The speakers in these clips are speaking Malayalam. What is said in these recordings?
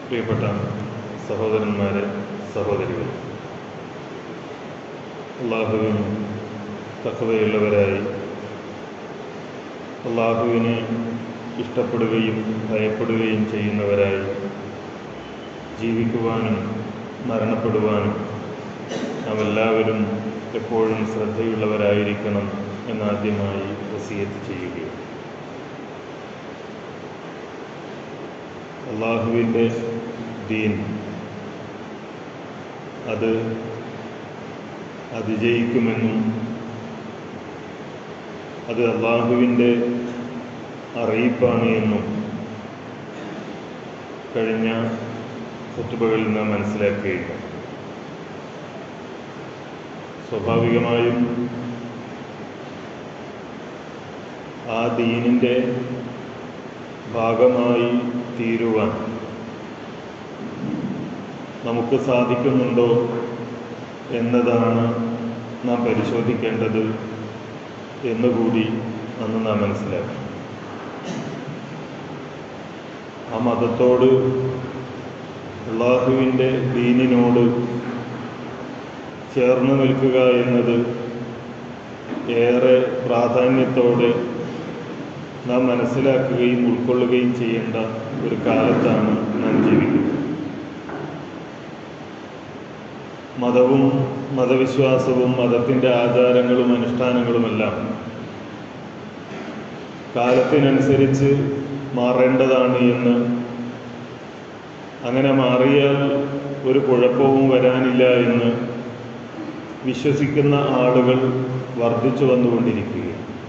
പ്രിയപ്പെട്ട സഹോദരന്മാരെ സഹോദരികൾ അള്ളാഹുവിന് തക്കവയുള്ളവരായി അള്ളാഹുവിനെ ഇഷ്ടപ്പെടുകയും ഭയപ്പെടുകയും ചെയ്യുന്നവരായി ജീവിക്കുവാനും മരണപ്പെടുവാനും നാം എല്ലാവരും എപ്പോഴും ശ്രദ്ധയുള്ളവരായിരിക്കണം എന്നാദ്യമായി വസീയത്ത് ചെയ്യുകയും അള്ളാഹുവിൻ്റെ ദീൻ അത് അതിജയിക്കുമെന്നും അത് അള്ളാഹുവിൻ്റെ അറിയിപ്പാണ് എന്നും കഴിഞ്ഞ കുത്തുബകളിൽ നാം മനസ്സിലാക്കുകയില്ല സ്വാഭാവികമായും ആ ദീനിൻ്റെ ഭാഗമായി തീരുവാൻ നമുക്ക് സാധിക്കുന്നുണ്ടോ എന്നതാണ് നാം പരിശോധിക്കേണ്ടത് എന്നുകൂടി അന്ന് നാം മനസ്സിലാക്കണം ആ മതത്തോട് അള്ളാഹുവിൻ്റെ ദീനിനോട് ചേർന്ന് നിൽക്കുക എന്നത് ഏറെ പ്രാധാന്യത്തോടെ നാം മനസ്സിലാക്കുകയും ഉൾക്കൊള്ളുകയും ചെയ്യേണ്ട ഒരു കാലത്താണ് നാം ജീവിക്കുന്നത് മതവും മതവിശ്വാസവും മതത്തിൻ്റെ ആചാരങ്ങളും അനുഷ്ഠാനങ്ങളുമെല്ലാം കാലത്തിനനുസരിച്ച് മാറേണ്ടതാണ് എന്ന് അങ്ങനെ മാറിയാൽ ഒരു കുഴപ്പവും വരാനില്ല എന്ന് വിശ്വസിക്കുന്ന ആളുകൾ വർദ്ധിച്ചു വന്നുകൊണ്ടിരിക്കുകയാണ്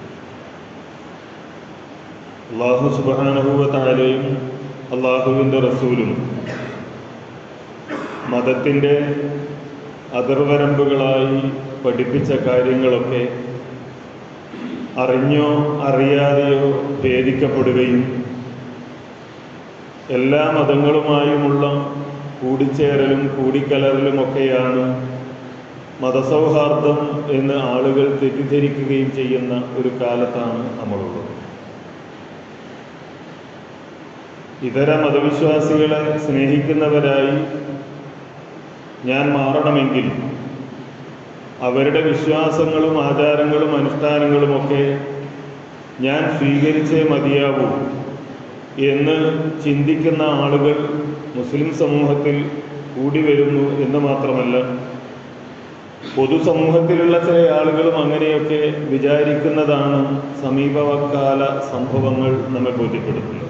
അള്ളാഹു സുബാനുഭവ താലയും അള്ളാഹുവിൻ്റെ റസൂലും മതത്തിൻ്റെ അതിർവരമ്പുകളായി പഠിപ്പിച്ച കാര്യങ്ങളൊക്കെ അറിഞ്ഞോ അറിയാതെയോ ഭേദിക്കപ്പെടുകയും എല്ലാ മതങ്ങളുമായുമുള്ള കൂടിച്ചേരലും കൂടിക്കലറലുമൊക്കെയാണ് മതസൗഹാർദ്ദം എന്ന് ആളുകൾ തെറ്റിദ്ധരിക്കുകയും ചെയ്യുന്ന ഒരു കാലത്താണ് നമ്മളുള്ളത് ഇതര മതവിശ്വാസികളെ സ്നേഹിക്കുന്നവരായി ഞാൻ മാറണമെങ്കിൽ അവരുടെ വിശ്വാസങ്ങളും ആചാരങ്ങളും അനുഷ്ഠാനങ്ങളുമൊക്കെ ഞാൻ സ്വീകരിച്ചേ മതിയാവൂ എന്ന് ചിന്തിക്കുന്ന ആളുകൾ മുസ്ലിം സമൂഹത്തിൽ കൂടി വരുന്നു എന്ന് മാത്രമല്ല പൊതുസമൂഹത്തിലുള്ള ചില ആളുകളും അങ്ങനെയൊക്കെ വിചാരിക്കുന്നതാണ് സമീപകാല സംഭവങ്ങൾ നമ്മെ ബോധ്യപ്പെടുത്തുന്നത്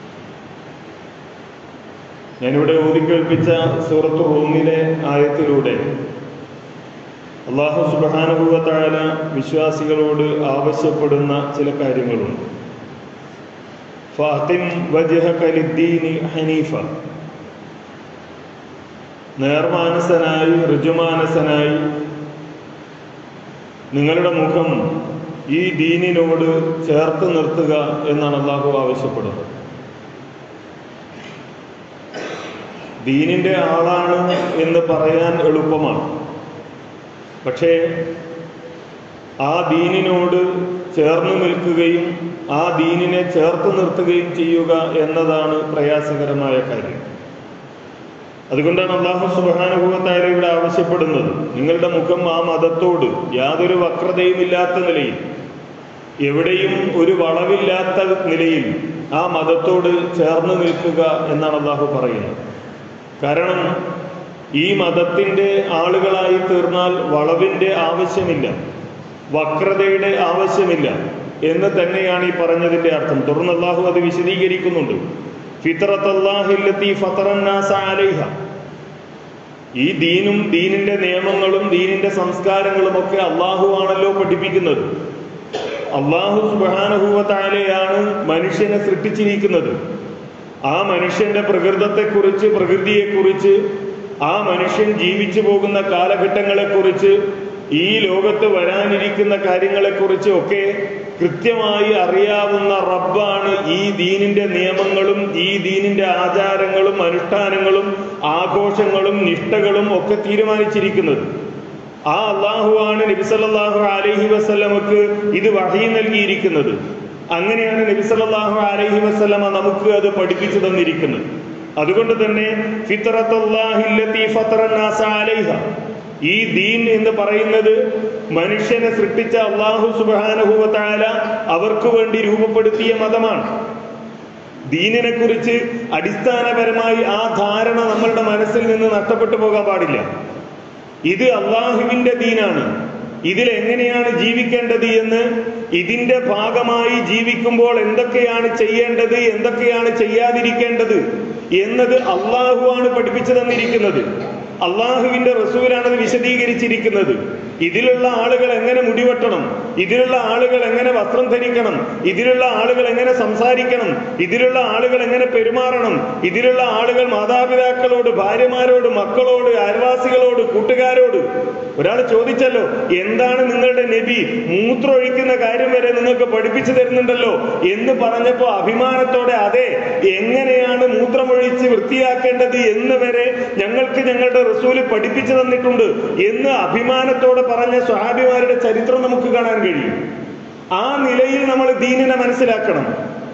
ഞാനിവിടെ ഊതിക്കേൾപ്പിച്ച സൂറത്ത് റൂമിലെ ആയത്തിലൂടെ അള്ളാഹു സുബാനുഭവത്തായ വിശ്വാസികളോട് ആവശ്യപ്പെടുന്ന ചില കാര്യങ്ങളുണ്ട് ഫാത്തിം വജഹകലിദ്ദീനി ഹനീഫ നേർമാനസനായി ഋജുമാനസനായി നിങ്ങളുടെ മുഖം ഈ ദീനിനോട് ചേർത്ത് നിർത്തുക എന്നാണ് അള്ളാഹു ആവശ്യപ്പെടുന്നത് ദീനിന്റെ ആളാണ് എന്ന് പറയാൻ എളുപ്പമാണ് പക്ഷേ ആ ദീനിനോട് ചേർന്ന് നിൽക്കുകയും ആ ദീനിനെ ചേർത്ത് നിർത്തുകയും ചെയ്യുക എന്നതാണ് പ്രയാസകരമായ കാര്യം അതുകൊണ്ടാണ് അള്ളാഹു സുബാനുഭവത്തായ ഇവിടെ ആവശ്യപ്പെടുന്നത് നിങ്ങളുടെ മുഖം ആ മതത്തോട് യാതൊരു വക്രതയും ഇല്ലാത്ത നിലയിൽ എവിടെയും ഒരു വളവില്ലാത്ത നിലയിൽ ആ മതത്തോട് ചേർന്ന് നിൽക്കുക എന്നാണ് അള്ളാഹു പറയുന്നത് കാരണം ഈ മതത്തിന്റെ ആളുകളായി തീർന്നാൽ വളവിന്റെ ആവശ്യമില്ല വക്രതയുടെ ആവശ്യമില്ല എന്ന് തന്നെയാണ് ഈ പറഞ്ഞതിന്റെ അർത്ഥം തുടർന്ന് അള്ളാഹു അത് വിശദീകരിക്കുന്നുണ്ട് ഈ ദീനും ദീനിന്റെ നിയമങ്ങളും ദീനിന്റെ സംസ്കാരങ്ങളും ഒക്കെ അള്ളാഹു ആണല്ലോ പഠിപ്പിക്കുന്നത് അള്ളാഹു സുബാനഹൂവത്തായാലെയാണ് മനുഷ്യനെ സൃഷ്ടിച്ചിരിക്കുന്നത് ആ മനുഷ്യന്റെ പ്രകൃതത്തെക്കുറിച്ച് പ്രകൃതിയെക്കുറിച്ച് ആ മനുഷ്യൻ ജീവിച്ചു പോകുന്ന കാലഘട്ടങ്ങളെക്കുറിച്ച് ഈ ലോകത്ത് വരാനിരിക്കുന്ന കാര്യങ്ങളെക്കുറിച്ച് ഒക്കെ കൃത്യമായി അറിയാവുന്ന റബ്ബാണ് ഈ ദീനിന്റെ നിയമങ്ങളും ഈ ദീനിന്റെ ആചാരങ്ങളും അനുഷ്ഠാനങ്ങളും ആഘോഷങ്ങളും നിഷ്ഠകളും ഒക്കെ തീരുമാനിച്ചിരിക്കുന്നത് ആ അള്ളാഹുവാണ് നബിസല്ലാഹു അലൈഹി വസ്ലമക്ക് ഇത് വഹി നൽകിയിരിക്കുന്നത് അങ്ങനെയാണ് നബി സല്ലല്ലാഹു അലൈഹി വസല്ലമ നമുക്ക് അത് പഠിപ്പിച്ചു തന്നിരിക്കുന്നത് അതുകൊണ്ട് തന്നെ ഫിത്രത്തുല്ലാഹില്ലത്തി ഫത്തറന്നാസ അലൈഹ ഈ ദീൻ എന്ന് പറയുന്നത് മനുഷ്യനെ സൃഷ്ടിച്ച അള്ളാഹു സുബാനഹുവത്തായ അവർക്ക് വേണ്ടി രൂപപ്പെടുത്തിയ മതമാണ് ദീനിനെ കുറിച്ച് അടിസ്ഥാനപരമായി ആ ധാരണ നമ്മളുടെ മനസ്സിൽ നിന്ന് നഷ്ടപ്പെട്ടു പോകാൻ പാടില്ല ഇത് അള്ളാഹുവിന്റെ ദീനാണ് ഇതിൽ എങ്ങനെയാണ് ജീവിക്കേണ്ടത് എന്ന് ഇതിന്റെ ഭാഗമായി ജീവിക്കുമ്പോൾ എന്തൊക്കെയാണ് ചെയ്യേണ്ടത് എന്തൊക്കെയാണ് ചെയ്യാതിരിക്കേണ്ടത് എന്നത് അള്ളാഹുവാണ് പഠിപ്പിച്ചു തന്നിരിക്കുന്നത് അള്ളാഹുവിന്റെ റസൂലാണത് വിശദീകരിച്ചിരിക്കുന്നത് ഇതിലുള്ള ആളുകൾ എങ്ങനെ മുടിവെട്ടണം ഇതിലുള്ള ആളുകൾ എങ്ങനെ വസ്ത്രം ധരിക്കണം ഇതിലുള്ള ആളുകൾ എങ്ങനെ സംസാരിക്കണം ഇതിലുള്ള ആളുകൾ എങ്ങനെ പെരുമാറണം ഇതിലുള്ള ആളുകൾ മാതാപിതാക്കളോട് ഭാര്യമാരോട് മക്കളോട് അയൽവാസികളോട് കൂട്ടുകാരോട് ഒരാൾ ചോദിച്ചല്ലോ എന്താണ് നിങ്ങളുടെ നബി മൂത്രമൊഴിക്കുന്ന കാര്യം വരെ നിങ്ങൾക്ക് പഠിപ്പിച്ചു തരുന്നുണ്ടല്ലോ എന്ന് പറഞ്ഞപ്പോ അഭിമാനത്തോടെ അതെ എങ്ങനെയാണ് മൂത്രമൊഴിച്ച് വൃത്തിയാക്കേണ്ടത് എന്ന് വരെ ഞങ്ങൾക്ക് ഞങ്ങളുടെ റസൂല് പഠിപ്പിച്ചു തന്നിട്ടുണ്ട് എന്ന് അഭിമാനത്തോടെ പറഞ്ഞ സ്വഹാബിമാരുടെ ചരിത്രം നമുക്ക് കാണാൻ കഴിയും ആ നിലയിൽ നമ്മൾ ദീനിനെ മനസ്സിലാക്കണം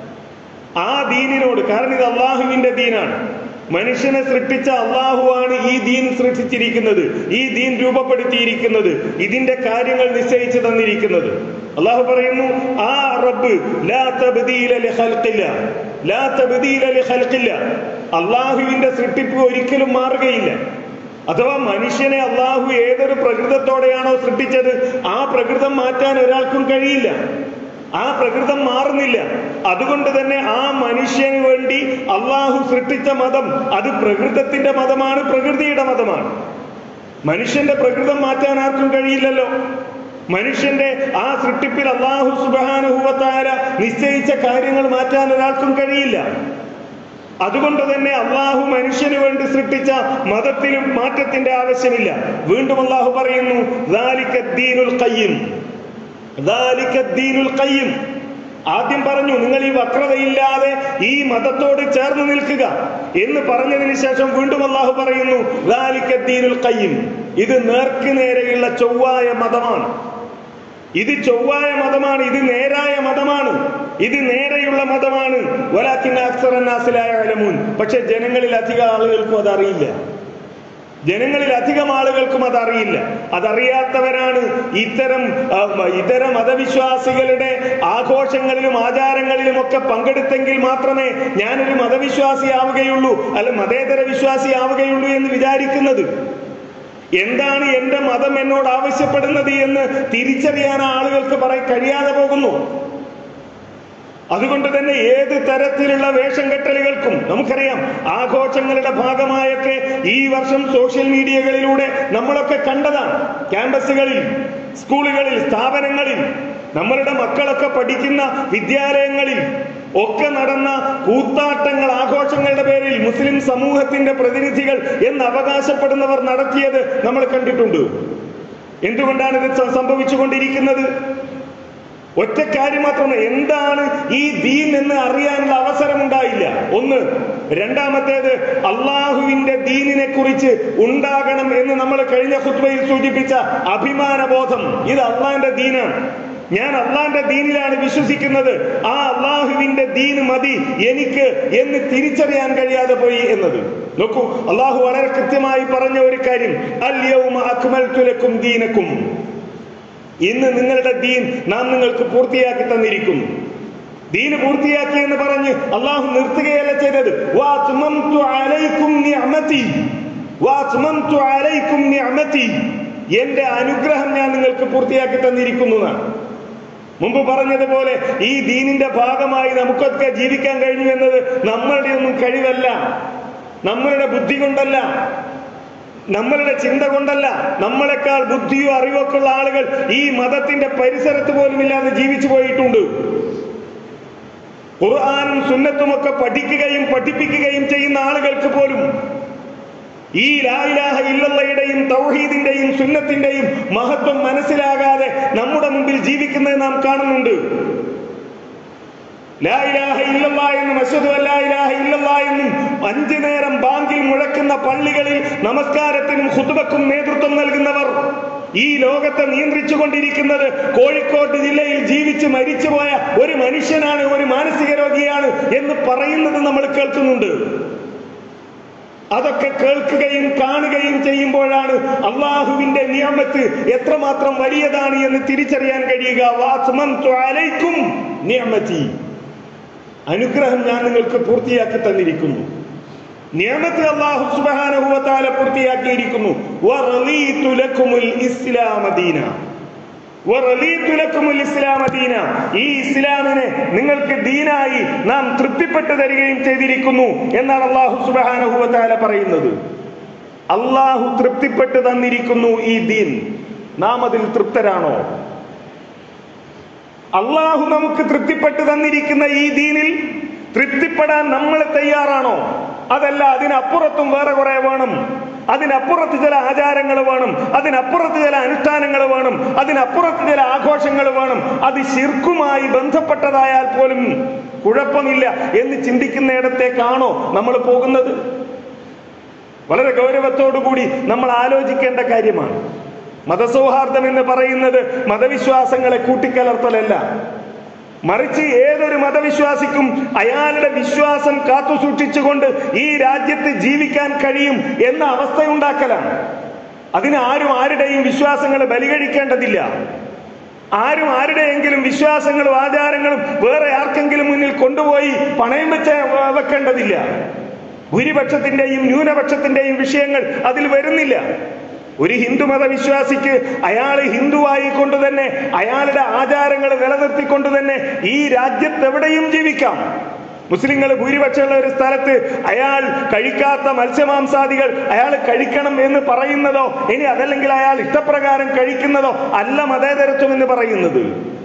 ആ ദീനിനോട് കാരണം ഇത് അള്ളാഹുവിന്റെ ദീനാണ് മനുഷ്യനെ സൃഷ്ടിച്ച അള്ളാഹുവാണ് ഈ ദീൻ സൃഷ്ടിച്ചിരിക്കുന്നത് ഈ ദീൻ രൂപപ്പെടുത്തിയിരിക്കുന്നത് ഇതിന്റെ കാര്യങ്ങൾ നിശ്ചയിച്ചു തന്നിരിക്കുന്നത് അള്ളാഹു പറയുന്നു ആ റബ്ബ് ലാ തബ്ദീല ലി ഖൽഖില്ല ലാ തബ്ദീല ലി ഖൽഖില്ല അള്ളാഹുവിന്റെ സൃഷ്ടിപ്പ് ഒരിക്കലും മാറുകയില്ല അഥവാ മനുഷ്യനെ അള്ളാഹു ഏതൊരു പ്രകൃതത്തോടെയാണോ സൃഷ്ടിച്ചത് ആ പ്രകൃതം മാറ്റാൻ ഒരാൾക്കും കഴിയില്ല ആ പ്രകൃതം മാറുന്നില്ല അതുകൊണ്ട് തന്നെ ആ മനുഷ്യന് വേണ്ടി അള്ളാഹു സൃഷ്ടിച്ച മതം അത് പ്രകൃതത്തിന്റെ മതമാണ് പ്രകൃതിയുടെ മതമാണ് മനുഷ്യന്റെ പ്രകൃതം മാറ്റാൻ ആർക്കും കഴിയില്ലല്ലോ മനുഷ്യന്റെ ആ സൃഷ്ടിപ്പിൽ അള്ളാഹു സുബാനുഭവത്താര നിശ്ചയിച്ച കാര്യങ്ങൾ മാറ്റാൻ ഒരാൾക്കും കഴിയില്ല അതുകൊണ്ട് തന്നെ അള്ളാഹു മനുഷ്യന് വേണ്ടി സൃഷ്ടിച്ച മതത്തിലും മാറ്റത്തിന്റെ ആവശ്യമില്ല വീണ്ടും അള്ളാഹു പറയുന്നു "ذَلِكَ الدِّينُ الْقَيِّمُ ذَلِكَ الدِّينُ الْقَيِّمُ ആദ്യം പറഞ്ഞു നിങ്ങൾ ഈ വക്രതയില്ലാതെ ഈ മതത്തോട് ചേർന്ന് നിൽക്കുക എന്ന് പറഞ്ഞതിന് ശേഷം വീണ്ടും അള്ളാഹു പറയുന്നു "ذَلِكَ الدِّينُ الْقَيِّمُ ഇത് നേർക്ക് നേരെയുള്ള ചൊവ്വായ മതമാണ് ഇത് ചൊവ്വായ മതമാണ് ഇത് നേരായ മതമാണ് ഇത് നേരെയുള്ള മതമാണ് വലാക്കിൻ അക്സറന്നാസിലായ അലമൂൻ പക്ഷെ ജനങ്ങളിൽ അധികം ആളുകൾക്കും അതറിയില്ല ജനങ്ങളിൽ അധികം ആളുകൾക്കും അതറിയില്ല അതറിയാത്തവരാണ് ഇത്തരം ആ, ഇതര മതവിശ്വാസികളുടെ ആഘോഷങ്ങളിലും ആചാരങ്ങളിലും ഒക്കെ പങ്കെടുത്തെങ്കിൽ മാത്രമേ ഞാനൊരു മതവിശ്വാസിയാവുകയുള്ളൂ അല്ല മതേതര വിശ്വാസിയാവുകയുള്ളൂ എന്ന് വിചാരിക്കുന്നത് എന്താണ് എന്റെ മതം എന്നോട് ആവശ്യപ്പെടുന്നത് എന്ന് തിരിച്ചറിയാൻ ആളുകൾക്ക് പറയ കഴിയാതെ പോകുന്നു അതുകൊണ്ട് തന്നെ ഏത് തരത്തിലുള്ള വേഷം കെട്ടലുകൾക്കും നമുക്കറിയാം ആഘോഷങ്ങളുടെ ഭാഗമായൊക്കെ ഈ വർഷം സോഷ്യൽ മീഡിയകളിലൂടെ നമ്മളൊക്കെ കണ്ടതാണ് ക്യാമ്പസുകളിൽ സ്കൂളുകളിൽ സ്ഥാപനങ്ങളിൽ നമ്മളുടെ മക്കളൊക്കെ പഠിക്കുന്ന വിദ്യാലയങ്ങളിൽ ഒക്കെ നടന്ന കൂത്താട്ടങ്ങൾ ആഘോഷങ്ങളുടെ പേരിൽ മുസ്ലിം സമൂഹത്തിന്റെ പ്രതിനിധികൾ എന്ന് അവകാശപ്പെടുന്നവർ നടത്തിയത് നമ്മൾ കണ്ടിട്ടുണ്ട് എന്തുകൊണ്ടാണ് ഇത് സ- സംഭവിച്ചുകൊണ്ടിരിക്കുന്നത് ഒറ്റ കാര്യം മാത്രമേ എന്താണ് ഈ ദീൻ എന്ന് അറിയാനുള്ള അവസരം ഉണ്ടായില്ല ഒന്ന് രണ്ടാമത്തേത് അള്ളാഹുവിന്റെ ദീനിനെ കുറിച്ച് ഉണ്ടാകണം എന്ന് നമ്മൾ കഴിഞ്ഞ ഖുത്ബയിൽ സൂചിപ്പിച്ച അഭിമാനബോധം ഇത് അള്ളാന്റെ ദീനാണ് ഞാൻ അള്ളാന്റെ ദീനിലാണ് വിശ്വസിക്കുന്നത് ആ അള്ളാഹുവിന്റെ ദീന് മതി എനിക്ക് എന്ന് തിരിച്ചറിയാൻ കഴിയാതെ പോയി എന്നത് നോക്കൂ അള്ളാഹു വളരെ കൃത്യമായി പറഞ്ഞ ഒരു കാര്യം അല്യവും അക്മൽതു ലക്കും ദീനക്കും ഇന്ന് നിങ്ങളുടെ ദീൻ നാം നിങ്ങൾക്ക് പൂർത്തിയാക്കി തന്നിരിക്കുന്നു ദീന് പൂർത്തിയാക്കി എന്ന് പറഞ്ഞ് അള്ളാഹു നിർത്തുകയല്ല ചെയ്തത് "വഅത്മംതു അലൈക്കും നിഅമതി. വഅത്മംതു അലൈക്കും നിഅമതി." എന്റെ അനുഗ്രഹം ഞാൻ നിങ്ങൾക്ക് പൂർത്തിയാക്കി തന്നിരിക്കുന്നു എന്നാണ് മുമ്പ് പറഞ്ഞതുപോലെ ഈ ദീനിന്റെ ഭാഗമായി നമുക്കൊക്കെ ജീവിക്കാൻ കഴിഞ്ഞു എന്നത് നമ്മളുടെ ഒന്നും കഴിവല്ല നമ്മളുടെ ബുദ്ധി കൊണ്ടല്ല നമ്മളുടെ ചിന്ത കൊണ്ടല്ല നമ്മളെക്കാൾ ബുദ്ധിയോ അറിവൊക്കെ ഉള്ള ആളുകൾ ഈ മതത്തിന്റെ പരിസരത്ത് പോലും ഇല്ലാതെ ജീവിച്ചു പോയിട്ടുണ്ട് ഖുർആാനും സുന്നത്തും ഒക്കെ പഠിക്കുകയും പഠിപ്പിക്കുകയും ചെയ്യുന്ന ആളുകൾക്ക് പോലും ഈ ലായിലാഹ ഇല്ലയുടെയും തൗഹീദിന്റെയും സുന്നത്തിന്റെയും മഹത്വം മനസ്സിലാകാതെ നമ്മുടെ മുമ്പിൽ ജീവിക്കുന്നത് നാം കാണുന്നുണ്ട് ലാ ഇലാഹ ഇല്ലല്ലാ എന്നും അശ്വതു അല്ലാ ഇലാഹ ഇല്ലല്ലാ എന്നും അഞ്ചു നേരം ബാങ്കിൽ മുഴക്കുന്ന പള്ളികളിൽ നമസ്കാരത്തിനും ഖുതുബക്കും നേതൃത്വം നൽകുന്നവർ ഈ ലോകത്തെ നിയന്ത്രിച്ചു കൊണ്ടിരിക്കുന്നത് കോഴിക്കോട് ജില്ലയിൽ ജീവിച്ച് മരിച്ചുപോയ ഒരു മനുഷ്യനാണ് ഒരു മാനസിക രോഗിയാണ് എന്ന് പറയുന്നത് നമ്മൾ കേൾക്കുന്നുണ്ട് അതൊക്കെ കേൾക്കുകയും കാണുകയും ചെയ്യുമ്പോഴാണ് അള്ളാഹുവിന്റെ നിയമത്ത് എത്രമാത്രം വലിയതാണ് എന്ന് തിരിച്ചറിയാൻ കഴിയുക വാസ്മന്തു അലൈക്കും നിയമത്തി അനുഗ്രഹം ഞാൻ നിങ്ങൾക്ക് പൂർത്തിയാക്കി തന്നിരിക്കുന്നു നിയമത്ത് അള്ളാഹു സുബാനുഭവത്താല പൂർത്തിയാക്കിയിരിക്കുന്നു വറളീതു ലക്കുമുൽ ഇസ്ലാമ ദീന വറളീതു ലക്കുമുൽ ഇസ്ലാമ ദീന ഈ ഇസ്ലാമിനെ നിങ്ങൾക്ക് ദീനായി നാം തൃപ്തിപ്പെട്ടു തരികയും ചെയ്തിരിക്കുന്നു എന്നാണ് അള്ളാഹു സുബാനുഭവത്താല പറയുന്നത് അള്ളാഹു തൃപ്തിപ്പെട്ടു തന്നിരിക്കുന്നു ഈ ദീൻ നാം അതിൽ തൃപ്തരാണോ അള്ളാഹു നമുക്ക് തൃപ്തിപ്പെട്ടു തന്നിരിക്കുന്ന ഈ ദീനിൽ തൃപ്തിപ്പെടാൻ നമ്മൾ തയ്യാറാണോ അതല്ല അതിനപ്പുറത്തും വേറെ കുറെ വേണം അതിനപ്പുറത്ത് ചില ആചാരങ്ങൾ വേണം അതിനപ്പുറത്ത് ചില അനുഷ്ഠാനങ്ങൾ വേണം അതിനപ്പുറത്ത് ചില ആഘോഷങ്ങൾ വേണം അത് ശിർക്കുമായി ബന്ധപ്പെട്ടതായാൽ പോലും കുഴപ്പമില്ല എന്ന് ചിന്തിക്കുന്നിടത്തേക്കാണോ നമ്മൾ പോകുന്നത് വളരെ ഗൗരവത്തോടുകൂടി നമ്മൾ ആലോചിക്കേണ്ട കാര്യമാണ് മതസൗഹാർദ്ദം എന്ന് പറയുന്നത് മതവിശ്വാസങ്ങളെ കൂട്ടിക്കലർത്തലല്ല മറിച്ച് ഏതൊരു മതവിശ്വാസിക്കും അയാളുടെ വിശ്വാസം കാത്തു സൂക്ഷിച്ചുകൊണ്ട് ഈ രാജ്യത്ത് ജീവിക്കാൻ കഴിയും എന്ന അവസ്ഥയുണ്ടാക്കലാണ് അതിന് ആരും ആരുടെയും വിശ്വാസങ്ങൾ ബലികഴിക്കേണ്ടതില്ല ആരും ആരുടെയെങ്കിലും വിശ്വാസങ്ങളും ആചാരങ്ങളും വേറെ ആർക്കെങ്കിലും മുന്നിൽ കൊണ്ടുപോയി പണയം വെച്ച് വെക്കേണ്ടതില്ല ഭൂരിപക്ഷത്തിന്റെയും ന്യൂനപക്ഷത്തിന്റെയും വിഷയങ്ങൾ അതിൽ വരുന്നില്ല ഒരു ഹിന്ദുമത വിശ്വാസിക്ക് അയാൾ ഹിന്ദുവായി കൊണ്ട് തന്നെ അയാളുടെ ആചാരങ്ങൾ നിലനിർത്തിക്കൊണ്ട് തന്നെ ഈ രാജ്യത്ത് എവിടെയും ജീവിക്കാം മുസ്ലിങ്ങൾ ഭൂരിപക്ഷമുള്ള ഒരു സ്ഥലത്ത് അയാൾ കഴിക്കാത്ത മത്സ്യമാംസാദികൾ അയാൾ കഴിക്കണം എന്ന് പറയുന്നതോ ഇനി അതല്ലെങ്കിൽ അയാൾ ഇഷ്ടപ്രകാരം കഴിക്കുന്നതോ അല്ല മതേതരത്വം എന്ന് പറയുന്നത്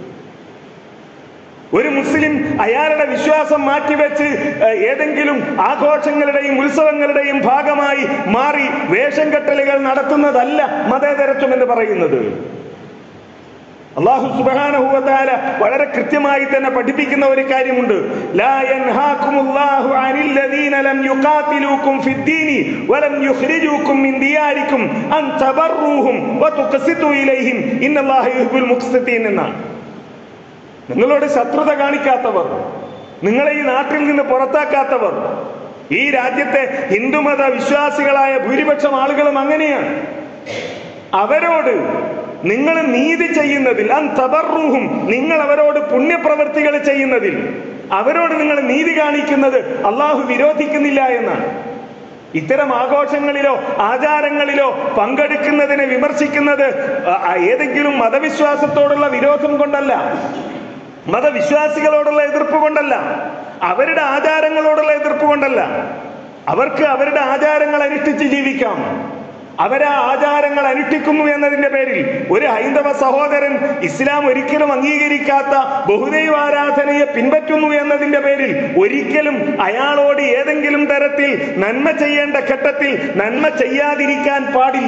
ഒരു മുസ്ലിം അയാളുടെ വിശ്വാസം മാറ്റിവെച്ച് ഏഹ്, ഏതെങ്കിലും ആഘോഷങ്ങളുടെയും ഉത്സവങ്ങളുടെയും ഭാഗമായി മാറി വേഷം കെട്ടലുകൾ നടത്തുന്നതല്ല മതേതരത്വം എന്ന് പറയുന്നത് അള്ളാഹു സുബ്ഹാനഹു വളരെ കൃത്യമായി തന്നെ പഠിപ്പിക്കുന്ന ഒരു കാര്യമുണ്ട് ലാ യൻഹാകുമുല്ലാഹു അനിൽ ലദീന ലം യുഖാതിലൂകും ഫിദ്ദീനി വലം യുഖ്രിജൂകും മിൻ ദിയാരിക്കും അൻ തബറൂഹും വതുഖ്സിതു ഇലൈഹിം ഇന്നല്ലാഹ യുഹിബ്ബുൽ മുഖ്സിതീൻ എന്നാണ് നിങ്ങളോട് ശത്രുത കാണിക്കാത്തവർ നിങ്ങളെ ഈ നാട്ടിൽ നിന്ന് പുറത്താക്കാത്തവർ ഈ രാജ്യത്തെ ഹിന്ദുമത വിശ്വാസികളായ ഭൂരിപക്ഷം ആളുകളും അങ്ങനെയാണ് അവരോട് നിങ്ങൾ നീതി ചെയ്യുന്നതിൽ അൻ തബറൂഹും നിങ്ങൾ അവരോട് പുണ്യപ്രവൃത്തികൾ ചെയ്യുന്നതിൽ അവരോട് നിങ്ങൾ നീതി കാണിക്കുന്നത് അള്ളാഹു വിരോധിക്കുന്നില്ല എന്നാണ് ഇത്തരം ആഘോഷങ്ങളിലോ ആചാരങ്ങളിലോ പങ്കെടുക്കുന്നതിനെ വിമർശിക്കുന്നത് ആ, ആ, ഏതെങ്കിലും മതവിശ്വാസത്തോടുള്ള വിരോധം കൊണ്ടല്ല മതവിശ്വാസികളോടുള്ള എതിർപ്പ് കൊണ്ടല്ല അവരുടെ ആചാരങ്ങളോടുള്ള എതിർപ്പ് കൊണ്ടല്ല അവർക്ക് അവരുടെ ആചാരങ്ങൾ അനുഷ്ഠിച്ച് ജീവിക്കാം അവരാ ആചാരങ്ങൾ അനുഷ്ഠിക്കുന്നു എന്നതിന്റെ പേരിൽ ഒരു ഹൈന്ദവ സഹോദരൻ ഇസ്ലാം ഒരിക്കലും അംഗീകരിക്കാത്ത ബഹുദൈവാരാധനയെ പിൻപറ്റുന്നു എന്നതിന്റെ പേരിൽ ഒരിക്കലും അയാളോട് ഏതെങ്കിലും തരത്തിൽ നന്മ ചെയ്യേണ്ട ഘട്ടത്തിൽ നന്മ ചെയ്യാതിരിക്കാൻ പാടില്ല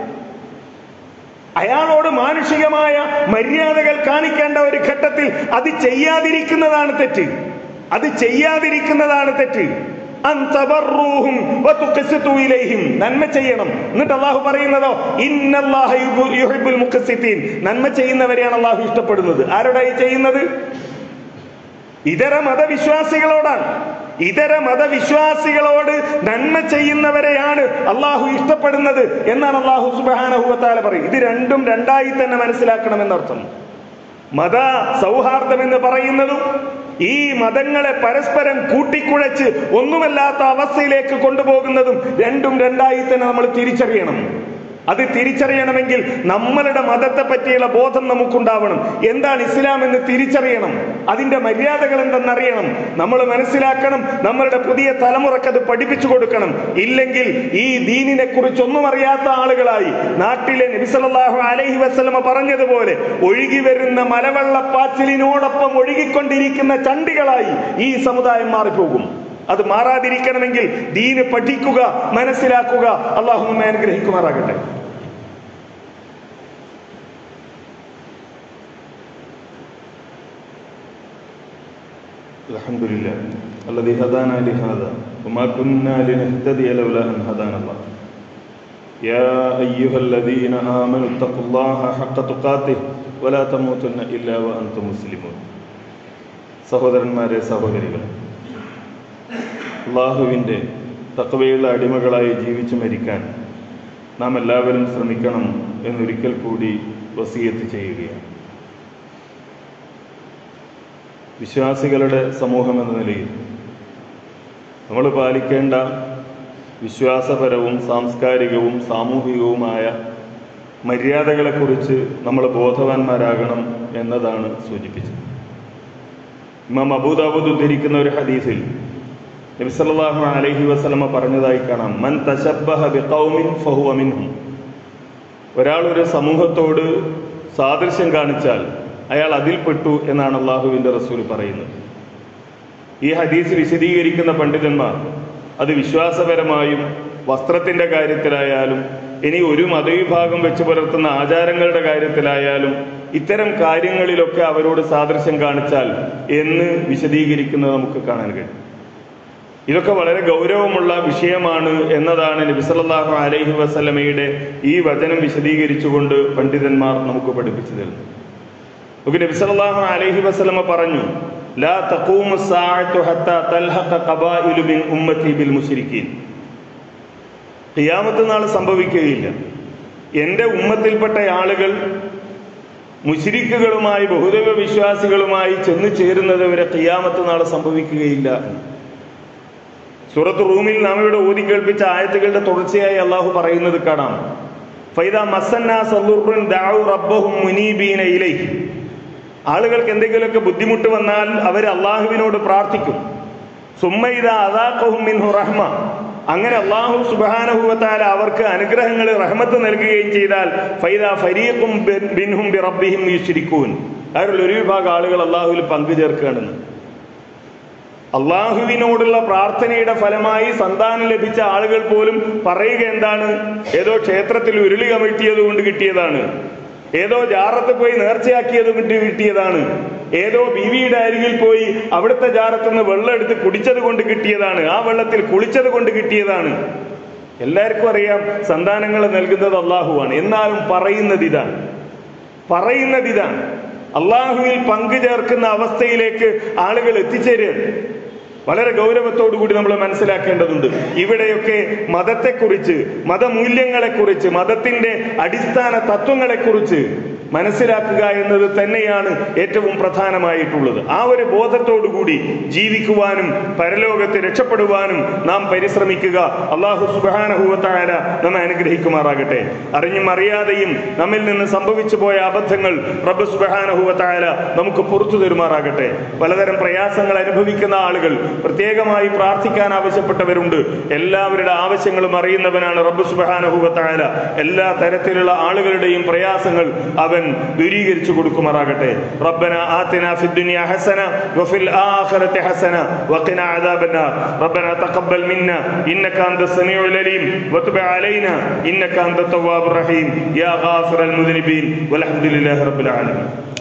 അയാളോട് മാനുഷികമായ മര്യാദകൾ കാണിക്കേണ്ട ഒരു ഘട്ടത്തിൽ അത് ചെയ്യാതിരിക്കുന്നതാണ് തെറ്റ് അത് ചെയ്യാതിരിക്കുന്നതാണ് തെറ്റ് അൻ തബറൂഹും വതുഖ്സിതു ഇലൈഹിം. നന്മ ചെയ്യണം എന്നിട്ട് അള്ളാഹു പറയുന്നതോ ഇന്നല്ലാഹ യുഹിബ്ബു- യുഹിബ്ബുൽ മുഖ്സിതീൻ നന്മ ചെയ്യുന്നവരെയാണ് അള്ളാഹു ഇഷ്ടപ്പെടുന്നത് ആരോടായി ചെയ്യുന്നത് ഇതര മതവിശ്വാസികളോടാണ് ഇതര മതവിശ്വാസികളോട് നന്മ ചെയ്യുന്നവരെയാണ് അള്ളാഹു ഇഷ്ടപ്പെടുന്നത് എന്നാണ് അള്ളാഹു സുബാനഹുവത്താല പറയും ഇത് രണ്ടും രണ്ടായി തന്നെ മനസ്സിലാക്കണമെന്നർത്ഥം മത സൗഹാർദ്ദം എന്ന് പറയുന്നതും ഈ മതങ്ങളെ പരസ്പരം കൂട്ടിക്കുഴച്ച് ഒന്നുമല്ലാത്ത അവസ്ഥയിലേക്ക് കൊണ്ടുപോകുന്നതും രണ്ടും രണ്ടായി തന്നെ നമ്മൾ തിരിച്ചറിയണം അത് തിരിച്ചറിയണമെങ്കിൽ നമ്മളുടെ മതത്തെ പറ്റിയുള്ള ബോധം നമുക്കുണ്ടാവണം എന്താണ് ഇസ്ലാം എന്ന് തിരിച്ചറിയണം അതിന്റെ മര്യാദകൾ എന്തെന്നറിയണം നമ്മൾ മനസ്സിലാക്കണം നമ്മളുടെ പുതിയ തലമുറക്ക് അത് പഠിപ്പിച്ചു കൊടുക്കണം ഇല്ലെങ്കിൽ ഈ ദീനിനെ കുറിച്ചൊന്നും അറിയാത്ത ആളുകളായി നാട്ടിലെ നബിസല്ലാഹു അലൈഹി വസ്ലമ പറഞ്ഞതുപോലെ ഒഴുകി വരുന്ന മലവെള്ളപ്പാച്ചിലിനോടൊപ്പം ഒഴുകിക്കൊണ്ടിരിക്കുന്ന ചണ്ടികളായി ഈ സമുദായം മാറിപ്പോകും അത് മാറാതിരിക്കണമെങ്കിൽ ദീന് പഠിക്കുക മനസ്സിലാക്കുക അള്ളാഹു നമ്മെ അനുഗ്രഹിക്കുമാറാകട്ടെ الحمد لله الذي هدانا لهذا وما كنا لنهتدي لولا أن هدانا الله يا أيها الذين آمنوا اتقوا الله حق تقاته ولا تموتن إلا وأنتم مسلمون സഹോദരന്മാരെ സഹോദരികളെ അള്ളാഹുവിൻ്റെ തക്കവയുള്ള അടിമകളായി ജീവിച്ചു മരിക്കാൻ നാം എല്ലാവരും ശ്രമിക്കണം എന്നൊരിക്കൽ കൂടി വസീയത്ത് ചെയ്യുകയാണ് വിശ്വാസികളുടെ സമൂഹം എന്ന നിലയിൽ നമ്മൾ പാലിക്കേണ്ട വിശ്വാസപരവും സാംസ്കാരികവും സാമൂഹികവുമായ മര്യാദകളെക്കുറിച്ച് നമ്മൾ ബോധവാന്മാരാകണം എന്നതാണ് സൂചിപ്പിച്ചത് ഇമാം അബൂദാബുദ് ഉദ്ധരിക്കുന്ന ഒരു ഹദീസിൽ നബി സല്ലല്ലാഹു അലൈഹി വസല്ലമ പറഞ്ഞതായി കാണാം മൻ തശബ്ബഹ ബിഖൗമിൻ ഫഹുവ മിൻഹും ഒരാൾ ഒരു സമൂഹത്തോട് സാദൃശ്യം കാണിച്ചാൽ അയാൾ അതിൽപ്പെട്ടു എന്നാണ് അള്ളാഹുവിൻ്റെ റസൂൽ പറയുന്നത് ഈ ഹദീസ് വിശദീകരിക്കുന്ന പണ്ഡിതന്മാർ അത് വിശ്വാസപരമായും വസ്ത്രത്തിന്റെ കാര്യത്തിലായാലും ഇനി ഒരു മതവിഭാഗം വെച്ച് പുലർത്തുന്ന ആചാരങ്ങളുടെ കാര്യത്തിലായാലും ഇത്തരം കാര്യങ്ങളിലൊക്കെ അവരോട് സാദൃശ്യം കാണിച്ചാൽ എന്ന് വിശദീകരിക്കുന്നത് നമുക്ക് കാണാൻ കഴിയും ഇതൊക്കെ വളരെ ഗൗരവമുള്ള വിഷയമാണ് എന്നതാണ് നബി സല്ലല്ലാഹു അലൈഹി വസല്ലമയുടെ ഈ വചനം വിശദീകരിച്ചുകൊണ്ട് പണ്ഡിതന്മാർ നമുക്ക് പഠിപ്പിച്ചു തരുന്നു നമുക്ക് നബി സല്ലല്ലാഹു അലൈഹി വസല്ലമ പറഞ്ഞു ലാ തഖൂമു സാഅത്തു ഹത്താ തൽഹഖ ഖബായിലു മിൻ ഉമ്മത്തി ബിൽ മുശ്രിക്കീൻ ഖിയാമത്ത് നാൾ സംഭവിക്കുകയില്ല എൻ്റെ ഉമ്മത്തിൽപ്പെട്ട ആളുകൾ മുശ്രിക്കുകളുമായി ബഹുദൈവ വിശ്വാസികളുമായി ചെന്നു ചേരുന്നത് വരെ ഖിയാമത്ത് നാൾ സംഭവിക്കുകയില്ല സൂറത്ത് റൂമിൽ നാം ഇവിടെ ഊതി കേൾപ്പിച്ച ആയത്തുകളുടെ തുടർച്ചയായി അള്ളാഹു പറയുന്നത് കാണാം ഫൈദ മസന്ന സല്ലൂറുൻ ദാഉ റബ്ബഹും മുനീബീന ഇലൈഹി ആളുകൾക്ക് എന്തെങ്കിലുമൊക്കെ ബുദ്ധിമുട്ട് വന്നാൽ അവർ അള്ളാഹുവിനോട് പ്രാർത്ഥിക്കും സുമ്മൈദ അദാഖഹും മിൻഹു റഹ്മ അങ്ങനെ അള്ളാഹു സുബാനഹുവത്താല അവർക്ക് അനുഗ്രഹങ്ങൾ റഹ്മത്ത് നൽകുകയും ചെയ്താൽ ഫൈദ ഫരീഖും ബിൻഹും ബി റബ്ബിഹിം യുശ്രിക്കൂൻ അവരിൽ ഒരു വിഭാഗം ആളുകൾ അള്ളാഹുവിൽ പങ്കു ചേർക്കുകയാണെന്ന് അള്ളാഹുവിനോടുള്ള പ്രാർത്ഥനയുടെ ഫലമായി സന്താനം ലഭിച്ച ആളുകൾ പോലും പറയുക എന്താണ് ഏതോ ക്ഷേത്രത്തിൽ ഉരുളി കമഴ്ത്തിയത് കൊണ്ട് കിട്ടിയതാണ് ഏതോ ജാറത്ത് പോയി നേർച്ചയാക്കിയത് കൊണ്ട് കിട്ടിയതാണ് ഏതോ ബീവിയുടെ അരികിൽ പോയി അവിടുത്തെ ജാറത്ത് നിന്ന് വെള്ളം എടുത്ത് കുടിച്ചത് കൊണ്ട് കിട്ടിയതാണ് ആ വെള്ളത്തിൽ കുളിച്ചത് കൊണ്ട് കിട്ടിയതാണ് എല്ലാവർക്കും അറിയാം സന്താനങ്ങൾ നൽകുന്നത് അള്ളാഹുവാണ് എന്നാലും പറയുന്നത് ഇതാണ് പറയുന്നത് ഇതാണ് അള്ളാഹുവിൽ പങ്കു ചേർക്കുന്ന അവസ്ഥയിലേക്ക് ആളുകൾ എത്തിച്ചേരുകയാണ് വളരെ ഗൗരവത്തോടു കൂടി നമ്മൾ മനസ്സിലാക്കേണ്ടതുണ്ട് ഇവിടെയൊക്കെ മതത്തെക്കുറിച്ച് മതമൂല്യങ്ങളെക്കുറിച്ച് മതത്തിന്റെ അടിസ്ഥാന തത്വങ്ങളെക്കുറിച്ച് മനസ്സിലാക്കുക എന്നത് തന്നെയാണ് ഏറ്റവും പ്രധാനമായിട്ടുള്ളത് ആ ഒരു ബോധത്തോടുകൂടി ജീവിക്കുവാനും പരലോകത്ത് രക്ഷപ്പെടുവാനും നാം പരിശ്രമിക്കുക അള്ളാഹു സുബാനഹുവത്തായ നമ്മെ അനുഗ്രഹിക്കുമാറാകട്ടെ അറിഞ്ഞും അറിയാതെയും നമ്മിൽ നിന്ന് സംഭവിച്ചു പോയ അബദ്ധങ്ങൾ റബ്ബ് സുബാനഹുവത്തായ നമുക്ക് പുറത്തു തരുമാറാകട്ടെ പലതരം പ്രയാസങ്ങൾ അനുഭവിക്കുന്ന ആളുകൾ പ്രത്യേകമായി പ്രാർത്ഥിക്കാൻ ആവശ്യപ്പെട്ടവരുണ്ട് എല്ലാവരുടെ ആവശ്യങ്ങളും അറിയുന്നവനാണ് റബ്ബ് സുബാനഹുവത്തായ എല്ലാ തരത്തിലുള്ള ആളുകളുടെയും പ്രയാസങ്ങൾ അവൻ ദൂരീകരിച്ചു കൊടുക്കുമാറാകട്ടെ റബ്ബന ആതിന ഫിദ് ദുനിയ ഹസന വഫിൽ ആഖിറതി ഹസന വഖിന അദാബന്നാർ റബ്ബന തഖബ്ബൽ മിന്ന ഇന്നക അന്ത സമീഉൽ അലീം വതുബ് അലൈന ഇന്നക അന്ത തവ്വാബുർ റഹീം യാ ഗാഫിറൽ മുദ്നിബീൻ വൽഹംദുലില്ലാഹി റബ്ബിൽ ആലമീൻ